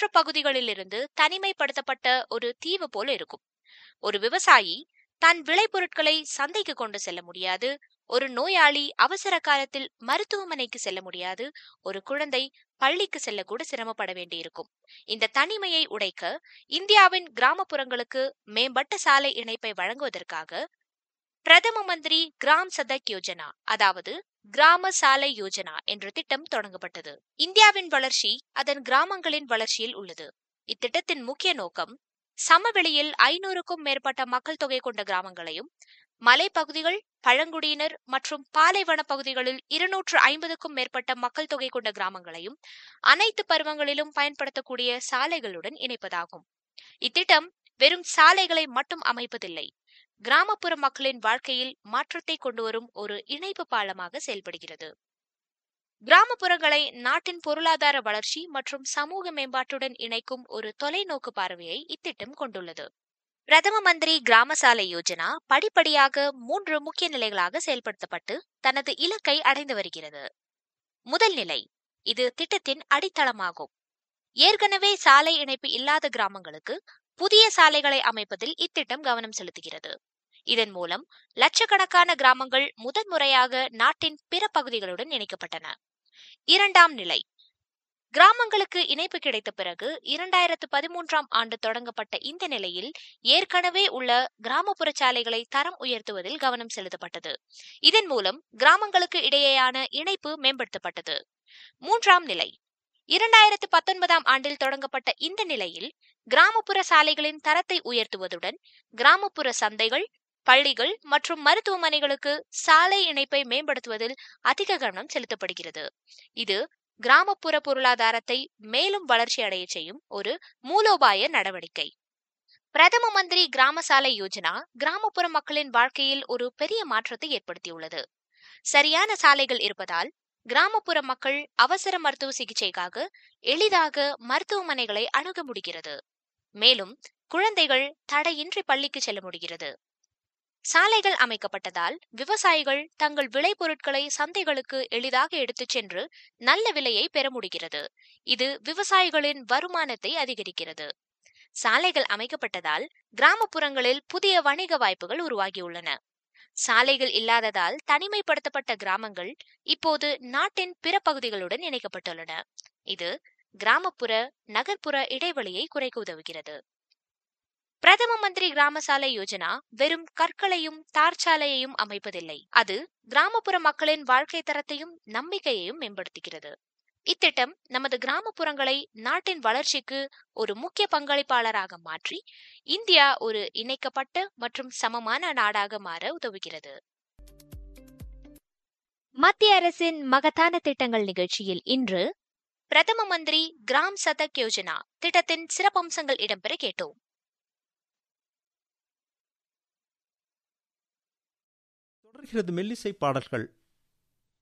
மற்ற பகுதிகளிலிருந்து தனிமைப்படுத்தப்பட்ட ஒரு தீவு போல இருக்கும் ஒரு விவசாயி தன் விளைபொருட்களை சந்தைக்கு கொண்டு செல்ல முடியாது ஒரு நோயாளி அவசர காலத்தில் மருத்துவமனைக்கு செல்ல முடியாது ஒரு குழந்தை பள்ளிக்கு செல்ல கூட சிரமப்பட வேண்டியிருக்கும் இந்த தனிமையை உடைக்க இந்தியாவின் கிராமப்புறங்களுக்கு மேம்பட்ட சாலை இணைப்பை வழங்குவதற்காக பிரதம மந்திரி கிராம் சதக் யோஜனா அதாவது கிராம சாலை யோஜனா என்ற திட்டம் தொடங்கப்பட்டது இந்தியாவின் வளர்ச்சி அதன் கிராமங்களின் வளர்ச்சியில் உள்ளது இத்திட்டத்தின் முக்கிய நோக்கம் சமவெளியில் ஐநூறுக்கும் மேற்பட்ட மக்கள் தொகை கொண்ட கிராமங்களையும் மலைப்பகுதிகள் பழங்குடியினர் மற்றும் பாலைவன பகுதிகளில் இருநூற்று ஐம்பதுக்கும் மேற்பட்ட மக்கள் தொகை கொண்ட கிராமங்களையும் அனைத்து பருவங்களிலும் பயன்படுத்தக்கூடிய சாலைகளுடன் இணைப்பதாகும் இத்திட்டம் வெறும் சாலைகளை மட்டும் அமைப்பதில்லை கிராமப்புற மக்களின் வாழ்க்கையில் மாற்றத்தை கொண்டு வரும் ஒரு இணைப்பு பாலமாக செயல்படுகிறது கிராமப்புறங்களை நாட்டின் பொருளாதார வளர்ச்சி மற்றும் சமூக மேம்பாட்டுடன் இணைக்கும் ஒரு தொலைநோக்கு பார்வையை இத்திட்டம் கொண்டுள்ளது பிரதம மந்திரி கிராம சாலை யோஜனா படிப்படியாக மூன்று முக்கிய நிலைகளாக செயல்படுத்தப்பட்டு தனது இலக்கை அடைந்து வருகிறது முதல் நிலை இது திட்டத்தின் அடித்தளமாகும் ஏற்கனவே சாலை இணைப்பு இல்லாத கிராமங்களுக்கு புதிய சாலைகளை அமைப்பதில் இத்திட்டம் கவனம் செலுத்துகிறது இதன் மூலம் லட்சக்கணக்கான கிராமங்கள் முதன்முறையாக நாட்டின் பிற பகுதிகளுடன் இணைக்கப்பட்டன இரண்டாம் நிலை கிராமங்களுக்கு இணைப்பு கிடைத்த பிறகு இரண்டாயிரத்து பதிமூன்றாம் ஆண்டு தொடங்கப்பட்ட இந்த நிலையில் ஏற்கனவே உள்ள கிராமப்புற சாலைகளை தரம் உயர்த்துவதில் கவனம் செலுத்தப்பட்டது இதன் மூலம் கிராமங்களுக்கு இடையேயான இணைப்பு மேம்படுத்தப்பட்டது மூன்றாம் நிலை இரண்டாயிரத்து பத்தொன்பதாம் ஆண்டில் தொடங்கப்பட்ட இந்த நிலையில் கிராமப்புற சாலைகளின் தரத்தை உயர்த்துவதுடன் கிராமப்புற சந்தைகள் பள்ளிகள் மற்றும் மருத்துவமனைகளுக்கு சாலை இணைப்பை மேம்படுத்துவதில் அதிக கவனம் செலுத்தப்படுகிறது இது கிராமப்புற பொருளாதாரத்தை மேலும் வளர்ச்சி அடைய செய்யும் ஒரு மூலோபாய நடவடிக்கை பிரதம மந்திரி கிராம சாலை யோஜனா கிராமப்புற மக்களின் வாழ்க்கையில் ஒரு பெரிய மாற்றத்தை ஏற்படுத்தியுள்ளது சரியான சாலைகள் இருப்பதால் கிராமப்புற மக்கள் அவசர மருத்துவ சிகிச்சைக்காக எளிதாக மருத்துவமனைகளை அணுக முடிகிறது மேலும் குழந்தைகள் தடையின்றி பள்ளிக்கு செல்ல முடிகிறது சாலைகள் அமைக்கப்பட்டதால் விவசாயிகள் தங்கள் விளைபொருட்களை சந்தைகளுக்கு எளிதாக எடுத்துச் சென்று நல்ல விலையை பெற முடிகிறது இது விவசாயிகளின் வருமானத்தை அதிகரிக்கிறது சாலைகள் அமைக்கப்பட்டதால் கிராமப்புறங்களில் புதிய வணிக வாய்ப்புகள் உருவாகியுள்ளன சாலைகள் இல்லாததால் தனிமைப்படுத்தப்பட்ட கிராமங்கள் இப்போது நாட்டின் பிற பகுதிகளுடன் இணைக்கப்பட்டுள்ளன இது கிராமப்புற நகர்ப்புற இடைவெளியை குறைக்க உதவுகிறது பிரதம மந்திரி கிராம சாலை யோஜனா வெறும் கற்களையும் தார் சாலையையும் அமைப்பதில்லை அது கிராமப்புற மக்களின் வாழ்க்கை தரத்தையும் நம்பிக்கையையும் மேம்படுத்துகிறது இத்திட்டம் நமது கிராமப்புறங்களை நாட்டின் வளர்ச்சிக்கு ஒரு முக்கிய பங்களிப்பாளராக மாற்றி இந்தியா ஒரு இணைக்கப்பட்ட மற்றும் சமமான நாடாக மாற உதவுகிறது மத்திய அரசின் மகத்தான திட்டங்கள் நிகழ்ச்சியில் இன்று பிரதம மந்திரி கிராம் சதக் யோஜனா திட்டத்தின் சிறப்பம்சங்கள் இடம்பெற கேட்டோம் தொடர்கிறது மெல்லிசை பாடல்கள்